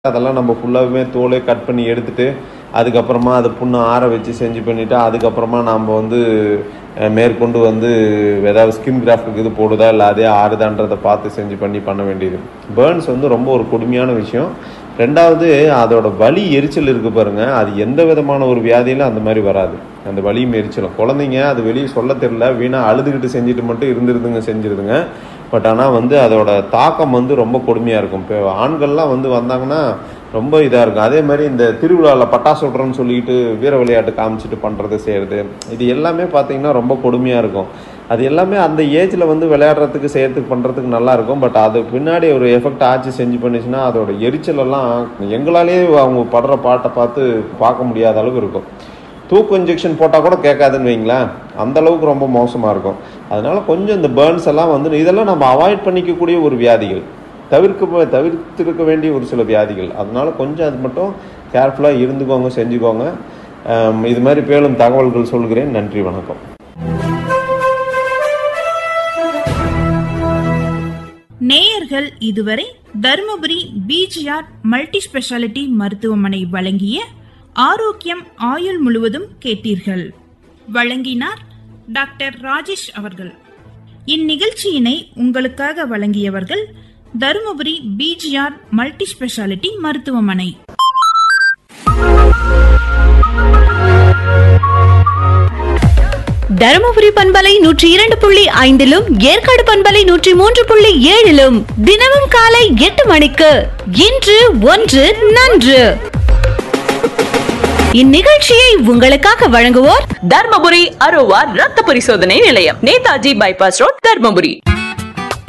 அதெல்லாம் நம்ம ஃபுல்லாகவே தோலே கட் பண்ணி எடுத்துட்டு அதுக்கப்புறமா அதை புண்ணை ஆற வச்சு செஞ்சு பண்ணிவிட்டு அதுக்கப்புறமா நாம் வந்து அஹ், மேற்கொண்டு வந்து ஏதாவது ஸ்கின் கிராஃப்ட்டுக்கு இது போடுதா இல்லை அதே ஆறுதான்றதை பார்த்து செஞ்சு பண்ணி பண்ண வேண்டியது பேர்ன்ஸ் வந்து ரொம்ப ஒரு கொடுமையான விஷயம் ரெண்டாவது அதோட வலி எரிச்சல் இருக்குது பாருங்க அது எந்த விதமான ஒரு வியாதியிலும் அந்த மாதிரி வராது அந்த வலியும் எரிச்சலும் குழந்தைங்க அது வெளியே சொல்ல தெரியல வீணாக அழுதுகிட்டு செஞ்சுட்டு மட்டும் இருந்துருதுங்க செஞ்சிருதுங்க பட் ஆனால் வந்து அதோட தாக்கம் வந்து ரொம்ப கொடுமையாக இருக்கும் இப்போ ஆண்கள்லாம் வந்து வந்தாங்கன்னா ரொம்ப இதாக இருக்கும் அதே மாதிரி இந்த திருவிழாவில் பட்டாசு விட்றோன்னு சொல்லிட்டு வீர விளையாட்டு காமிச்சிட்டு பண்ணுறது செய்கிறது இது எல்லாமே பார்த்தீங்கன்னா ரொம்ப கொடுமையாக இருக்கும் அது எல்லாமே அந்த ஏஜில் வந்து விளையாடுறதுக்கு செய்யறதுக்கு பண்ணுறதுக்கு நல்லா இருக்கும் பட் அது பின்னாடி ஒரு எஃபெக்ட் ஆச்சு செஞ்சு பண்ணிச்சுன்னா அதோட எரிச்சலெல்லாம் எங்களாலேயே அவங்க படுற பாட்டை பார்த்து பார்க்க முடியாத அளவு இருக்கும் தூக்கு இன்ஜெக்ஷன் போட்டால் கூட கேட்காதுன்னு வைங்களேன் அந்த அளவுக்கு ரொம்ப மோசமாக இருக்கும் அதனால கொஞ்சம் இந்த பேர்ன்ஸ் எல்லாம் வந்து இதெல்லாம் நம்ம அவாய்ட் பண்ணிக்கக்கூடிய ஒரு வியாதிகள் தவிர்க்க தவிர்த்திருக்க வேண்டிய ஒரு சில வியாதிகள் அதனால கொஞ்சம் அது மட்டும் கேர்ஃபுல்லாக இருந்துக்கோங்க செஞ்சுக்கோங்க ஆம், இது மாதிரி மேலும் தகவல்கள் சொல்கிறேன் நன்றி வணக்கம் நேயர்கள் இதுவரை தருமபுரி பிஜிஆர் மல்டி ஸ்பெஷாலிட்டி மருத்துவமனை வழங்கிய ஆரோக்கியம் ஆயுள் முழுவதும் கேட்டீர்கள் வழங்கினார் டாக்டர் ராஜேஷ் அவர்கள் இந்நிகழ்ச்சியினை உங்களுக்காக வழங்கியவர்கள் தருமபுரி பிஜிஆர் மல்டி ஸ்பெஷாலிட்டி மருத்துவமனை தருமபுரி பண்பலை நூற்றி இரண்டு புள்ளி ஐந்திலும் ஏற்காடு பண்பலை நூற்றி மூன்று புள்ளி ஏழிலும் தினமும் காலை எட்டு மணிக்கு இன்று ஒன்று நன்று இந்நிகழ்ச்சியை உங்களுக்காக வழங்குவோர் தர்மபுரி அரோவா ரத்த பரிசோதனை நிலையம் நேதாஜி பைபாஸ் ரோட் தர்மபுரி